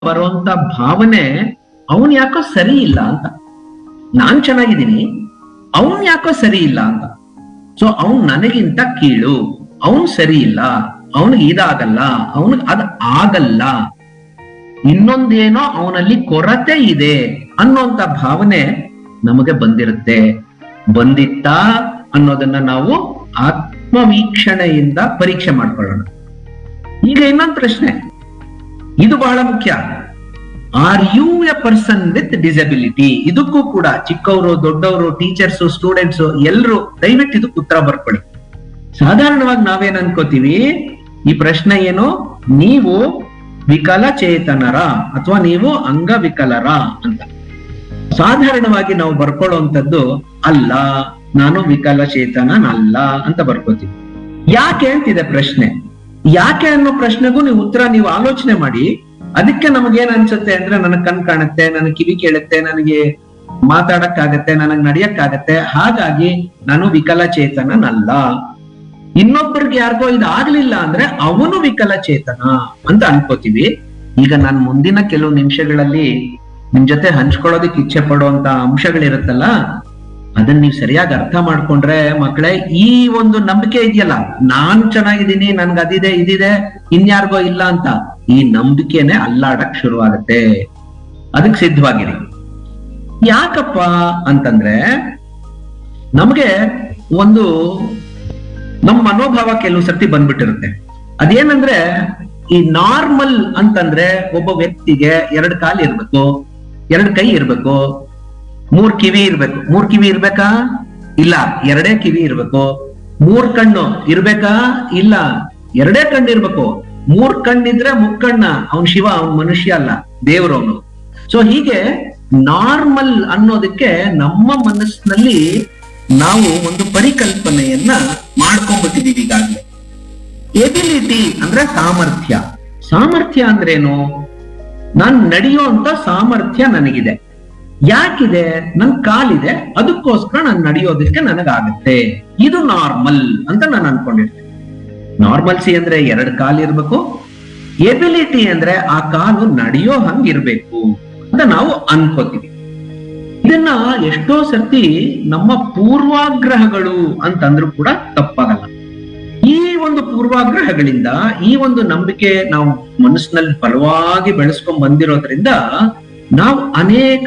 ಬರುವಂತ ಭಾವನೆ ಅವನ್ ಯಾಕೋ ಸರಿ ಇಲ್ಲ ಅಂತ ನಾನ್ ಚೆನ್ನಾಗಿದ್ದೀನಿ ಅವನ್ ಯಾಕೋ ಸರಿ ಇಲ್ಲ ಅಂತ ಸೊ ಅವನ್ ನನಗಿಂತ ಕೀಳು ಅವನ್ ಸರಿ ಇಲ್ಲ ಅವನಿಗೆ ಇದಾಗಲ್ಲ ಅವನಿಗೆ ಅದ್ ಆಗಲ್ಲ ಇನ್ನೊಂದೇನೋ ಅವನಲ್ಲಿ ಕೊರತೆ ಇದೆ ಅನ್ನೋಂತ ಭಾವನೆ ನಮಗೆ ಬಂದಿರುತ್ತೆ ಬಂದಿತ್ತಾ ಅನ್ನೋದನ್ನ ನಾವು ಆತ್ಮವೀಕ್ಷಣೆಯಿಂದ ಪರೀಕ್ಷೆ ಮಾಡ್ಕೊಳ್ಳೋಣ ಈಗ ಇನ್ನೊಂದು ಪ್ರಶ್ನೆ ಇದು ಬಹಳ ಮುಖ್ಯ are you a person with disability ಇದಕ್ಕೂ ಕೂಡ ಚಿಕ್ಕವರು ದೊಡ್ಡವರು ಟೀಚರ್ಸ್ ಸ್ಟೂಡೆಂಟ್ಸ್ ಎಲ್ಲರೂ ದಯವಿಟ್ಟು ಇದಕ್ಕೆ ಉತ್ತರ ಬರ್ಕೊಳ್ಳಿ ಸಾಧಾರಣವಾಗಿ ನಾವೇನ್ ಅನ್ಕೋತೀವಿ ಈ ಪ್ರಶ್ನೆ ಏನು ನೀವು ವಿಕಲಚೇತನರ ಅಥವಾ ನೀವು ಅಂಗವಿಕಲರ ಅಂತ ಸಾಧಾರಣವಾಗಿ ನಾವು ಬರ್ಕೊಳ್ಳುವಂಥದ್ದು ಅಲ್ಲ ನಾನು ವಿಕಲಚೇತನನಲ್ಲ ಅಂತ ಬರ್ಕೋತೀವಿ ಯಾಕೆ ಅಂತಿದೆ ಪ್ರಶ್ನೆ ಯಾಕೆ ಅನ್ನೋ ಪ್ರಶ್ನೆಗೂ ನೀವು ಉತ್ತರ ನೀವು ಆಲೋಚನೆ ಮಾಡಿ ಅದಕ್ಕೆ ನಮಗೇನ್ ಅನ್ಸುತ್ತೆ ಅಂದ್ರೆ ನನಗ್ ಕಣ್ ಕಾಣುತ್ತೆ ನನಗೆ ಕಿವಿ ಕೇಳುತ್ತೆ ನನಗೆ ಮಾತಾಡಕ್ಕಾಗತ್ತೆ ನನಗ್ ನಡಿಯಕ್ಕಾಗತ್ತೆ ಹಾಗಾಗಿ ನಾನು ವಿಕಲಚೇತನನಲ್ಲ ಇನ್ನೊಬ್ಬರಿಗೆ ಯಾರಿಗೋ ಇದು ಆಗ್ಲಿಲ್ಲ ಅಂದ್ರೆ ಅವನು ವಿಕಲಚೇತನ ಅಂತ ಅನ್ಕೋತೀವಿ ಈಗ ನಾನು ಮುಂದಿನ ಕೆಲವು ನಿಮಿಷಗಳಲ್ಲಿ ನಿಮ್ ಜೊತೆ ಹಂಚ್ಕೊಳ್ಳೋದಕ್ಕೆ ಇಚ್ಛೆ ಪಡುವಂತ ಅಂಶಗಳಿರುತ್ತಲ್ಲ ಅದನ್ನ ನೀವು ಸರಿಯಾಗಿ ಅರ್ಥ ಮಾಡ್ಕೊಂಡ್ರೆ ಮಕ್ಕಳೇ ಈ ಒಂದು ನಂಬಿಕೆ ಇದೆಯಲ್ಲ ನಾನ್ ಚೆನ್ನಾಗಿದ್ದೀನಿ ನನ್ಗೆ ಅದಿದೆ ಇದಿದೆ ಇನ್ಯಾರಿಗೋ ಇಲ್ಲ ಅಂತ ಈ ನಂಬಿಕೆನೆ ಅಲ್ಲಾಡಕ್ ಶುರುವಾಗುತ್ತೆ ಅದಕ್ಕೆ ಸಿದ್ಧವಾಗಿರಿ ಯಾಕಪ್ಪ ಅಂತಂದ್ರೆ ನಮ್ಗೆ ಒಂದು ನಮ್ಮ ಮನೋಭಾವ ಕೆಲವು ಸರ್ತಿ ಬಂದ್ಬಿಟ್ಟಿರುತ್ತೆ ಅದೇನಂದ್ರೆ ಈ ನಾರ್ಮಲ್ ಅಂತಂದ್ರೆ ಒಬ್ಬ ವ್ಯಕ್ತಿಗೆ ಎರಡ್ ಕಾಲು ಇರ್ಬೇಕು ಎರಡ್ ಕೈ ಇರ್ಬೇಕು ಮೂರ್ ಕಿವಿ ಇರ್ಬೇಕು ಮೂರ್ ಕಿವಿ ಇರ್ಬೇಕಾ ಇಲ್ಲ ಎರಡೇ ಕಿವಿ ಇರ್ಬೇಕು ಮೂರ್ ಕಣ್ಣು ಇರ್ಬೇಕಾ ಇಲ್ಲ ಎರಡೇ ಕಣ್ಣು ಇರ್ಬೇಕು ಮೂರ್ ಕಣ್ಣಿದ್ರೆ ಮುಕ್ಕಣ್ಣ ಅವನ್ ಶಿವ ಅವನ್ ಮನುಷ್ಯ ಅಲ್ಲ ದೇವ್ರವನು ಸೊ ಹೀಗೆ ನಾರ್ಮಲ್ ಅನ್ನೋದಕ್ಕೆ ನಮ್ಮ ಮನಸ್ಸಿನಲ್ಲಿ ನಾವು ಒಂದು ಪರಿಕಲ್ಪನೆಯನ್ನ ಮಾಡ್ಕೊಂಡ್ಬಿಟ್ಟಿದೀವಿ ಈಗಾಗಲೇ ಎಬಿಲಿಟಿ ಅಂದ್ರೆ ಸಾಮರ್ಥ್ಯ ಸಾಮರ್ಥ್ಯ ಅಂದ್ರೇನು ನಾನ್ ನಡೆಯುವಂತ ಸಾಮರ್ಥ್ಯ ನನಗಿದೆ ಯಾಕಿದೆ ನನ್ ಕಾಲಿದೆ ಅದಕ್ಕೋಸ್ಕರ ನಾನು ನಡೆಯೋದಕ್ಕೆ ನನಗಾಗತ್ತೆ ಇದು ನಾರ್ಮಲ್ ಅಂತ ನಾನು ಅನ್ಕೊಂಡಿರ್ತೇನೆ ನಾರ್ಮಲ್ಸಿ ಅಂದ್ರೆ ಎರಡ್ ಕಾಲ್ ಇರ್ಬೇಕು ಎಬಿಲಿಟಿ ಅಂದ್ರೆ ಆ ಕಾಲು ನಡೆಯೋ ಹಂಗ್ ಇರ್ಬೇಕು ಅಂತ ನಾವು ಅನ್ಕೋತೀವಿ ಇದನ್ನ ಎಷ್ಟೋ ಸರ್ತಿ ನಮ್ಮ ಪೂರ್ವಾಗ್ರಹಗಳು ಅಂತಂದ್ರೂ ಕೂಡ ತಪ್ಪಾಗಲ್ಲ ಈ ಒಂದು ಪೂರ್ವಾಗ್ರಹಗಳಿಂದ ಈ ಒಂದು ನಂಬಿಕೆ ನಾವು ಮನಸ್ಸಿನಲ್ಲಿ ಬಲವಾಗಿ ಬೆಳೆಸ್ಕೊಂಡ್ ಬಂದಿರೋದ್ರಿಂದ ನಾವು ಅನೇಕ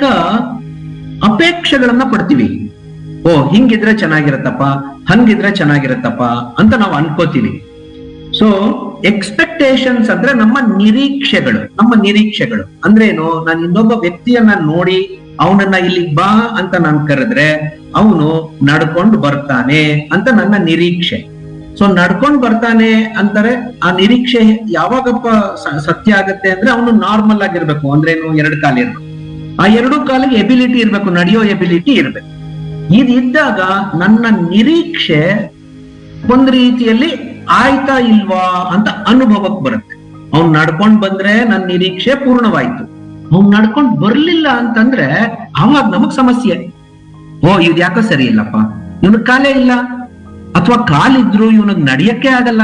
ಅಪೇಕ್ಷೆಗಳನ್ನ ಪಡ್ತೀವಿ ಓ ಹಿಂಗಿದ್ರೆ ಚೆನ್ನಾಗಿರತ್ತಪ್ಪ ಹಂಗಿದ್ರೆ ಚೆನ್ನಾಗಿರತ್ತಪ್ಪ ಅಂತ ನಾವು ಅನ್ಕೋತೀವಿ ಸೊ ಎಕ್ಸ್ಪೆಕ್ಟೇಷನ್ಸ್ ಅಂದ್ರೆ ನಮ್ಮ ನಿರೀಕ್ಷೆಗಳು ನಮ್ಮ ನಿರೀಕ್ಷೆಗಳು ಅಂದ್ರೆ ಏನು ನಾನು ಇನ್ನೊಬ್ಬ ವ್ಯಕ್ತಿಯನ್ನ ನೋಡಿ ಅವನನ್ನ ಇಲ್ಲಿಗೆ ಬಾ ಅಂತ ನಾನು ಕರೆದ್ರೆ ಅವನು ನಡ್ಕೊಂಡು ಬರ್ತಾನೆ ಅಂತ ನನ್ನ ನಿರೀಕ್ಷೆ ಸೊ ನಡ್ಕೊಂಡ್ ಬರ್ತಾನೆ ಅಂತಾರೆ ಆ ನಿರೀಕ್ಷೆ ಯಾವಾಗಪ್ಪ ಸ- ಸತ್ಯ ಆಗತ್ತೆ ಅಂದ್ರೆ ಅವನು ನಾರ್ಮಲ್ ಆಗಿರ್ಬೇಕು ಅಂದ್ರೇನು ಎರಡು ಕಾಲು ಇರ್ಬೇಕು ಆ ಎರಡು ಕಾಲಿಗೆ ಎಬಿಲಿಟಿ ಇರ್ಬೇಕು ನಡೆಯೋ ಎಬಿಲಿಟಿ ಇರ್ಬೇಕು ಇದಿದ್ದಾಗ ನನ್ನ ನಿರೀಕ್ಷೆ ಒಂದ್ ರೀತಿಯಲ್ಲಿ ಆಯ್ತಾ ಇಲ್ವಾ ಅಂತ ಅನುಭವಕ್ಕೆ ಬರುತ್ತೆ ಅವ್ನ್ ನಡ್ಕೊಂಡ್ ಬಂದ್ರೆ ನನ್ನ ನಿರೀಕ್ಷೆ ಪೂರ್ಣವಾಯ್ತು ಅವ್ನ್ ನಡ್ಕೊಂಡ್ ಬರ್ಲಿಲ್ಲ ಅಂತಂದ್ರೆ ಅವಾಗ ನಮಗ್ ಸಮಸ್ಯೆ ಓ ಇದ್ ಯಾಕೋ ಸರಿ ಇಲ್ಲಪ್ಪ ಇವನಿಗೆ ಕಾಲೇ ಇಲ್ಲ ಅಥವಾ ಕಾಲಿದ್ರು ಇವನಿಗೆ ನಡೆಯಕ್ಕೆ ಆಗಲ್ಲ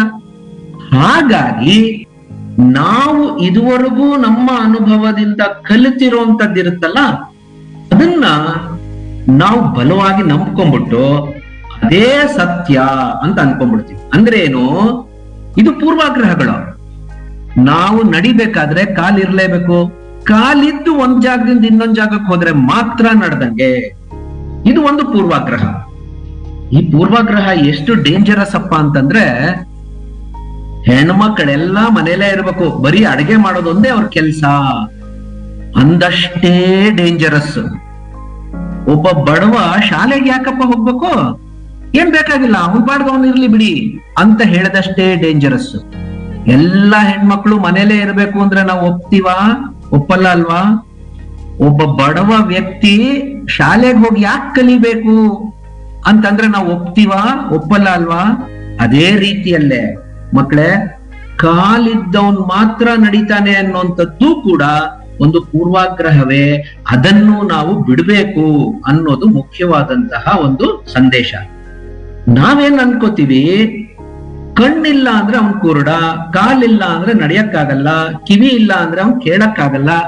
ಹಾಗಾಗಿ ನಾವು ಇದುವರೆಗೂ ನಮ್ಮ ಅನುಭವದಿಂದ ಕಲಿತಿರುವಂತದ್ದಿರುತ್ತಲ್ಲ ಅದನ್ನ ನಾವು ಬಲವಾಗಿ ನಂಬ್ಕೊಂಡ್ಬಿಟ್ಟು ಅದೇ ಸತ್ಯ ಅಂತ ಅನ್ಕೊಂಡ್ಬಿಡ್ತೀವಿ ಅಂದ್ರೆ ಏನು ಇದು ಪೂರ್ವಾಗ್ರಹಗಳು ನಾವು ನಡಿಬೇಕಾದ್ರೆ ಕಾಲ್ ಇರ್ಲೇಬೇಕು ಕಾಲಿದ್ದು ಒಂದ್ ಜಾಗದಿಂದ ಇನ್ನೊಂದ್ ಜಾಗಕ್ಕೆ ಹೋದ್ರೆ ಮಾತ್ರ ನಡ್ದಂಗೆ ಇದು ಒಂದು ಪೂರ್ವಾಗ್ರಹ ಈ ಪೂರ್ವಾಗ್ರಹ ಎಷ್ಟು ಡೇಂಜರಸ್ ಅಪ್ಪ ಅಂತಂದ್ರೆ ಹೆಣ್ಮಕ್ಳೆಲ್ಲ ಮನೇಲೇ ಇರ್ಬೇಕು ಬರೀ ಅಡಿಗೆ ಮಾಡೋದೊಂದೇ ಅವ್ರ ಕೆಲ್ಸ ಅಂದಷ್ಟೇ ಡೇಂಜರಸ್ ಒಬ್ಬ ಬಡವ ಶಾಲೆಗೆ ಯಾಕಪ್ಪ ಹೋಗ್ಬೇಕು ಏನ್ ಬೇಕಾಗಿಲ್ಲ ಅವನ್ ಪಾಡ್ಗೆ ಅವ್ನು ಇರ್ಲಿ ಬಿಡಿ ಅಂತ ಹೇಳಿದಷ್ಟೇ ಡೇಂಜರಸ್ ಎಲ್ಲಾ ಹೆಣ್ಮಕ್ಳು ಮನೇಲೇ ಇರ್ಬೇಕು ಅಂದ್ರೆ ನಾವು ಒಪ್ತೀವಾ ಒಪ್ಪಲ್ಲ ಅಲ್ವಾ ಒಬ್ಬ ಬಡವ ವ್ಯಕ್ತಿ ಶಾಲೆಗೆ ಹೋಗಿ ಯಾಕೆ ಕಲಿಬೇಕು ಅಂತಂದ್ರೆ ನಾವು ಒಪ್ತೀವಾ ಒಪ್ಪಲ್ಲ ಅಲ್ವಾ ಅದೇ ರೀತಿಯಲ್ಲೇ ಮಕ್ಕಳೇ ಕಾಲಿದ್ದವನ್ ಮಾತ್ರ ನಡೀತಾನೆ ಅನ್ನುವಂಥದ್ದು ಕೂಡ ಒಂದು ಪೂರ್ವಾಗ್ರಹವೇ ಅದನ್ನು ನಾವು ಬಿಡಬೇಕು ಅನ್ನೋದು ಮುಖ್ಯವಾದಂತಹ ಒಂದು ಸಂದೇಶ ನಾವೇನ್ ಅನ್ಕೋತೀವಿ ಕಣ್ಣಿಲ್ಲ ಅಂದ್ರೆ ಅವ್ನ್ ಕುರುಡ ಕಾಲಿಲ್ಲ ಅಂದ್ರೆ ನಡಿಯಕ್ಕಾಗಲ್ಲ ಕಿವಿ ಇಲ್ಲ ಅಂದ್ರೆ ಅವ್ನ್ ಕೇಳಕ್ಕಾಗಲ್ಲ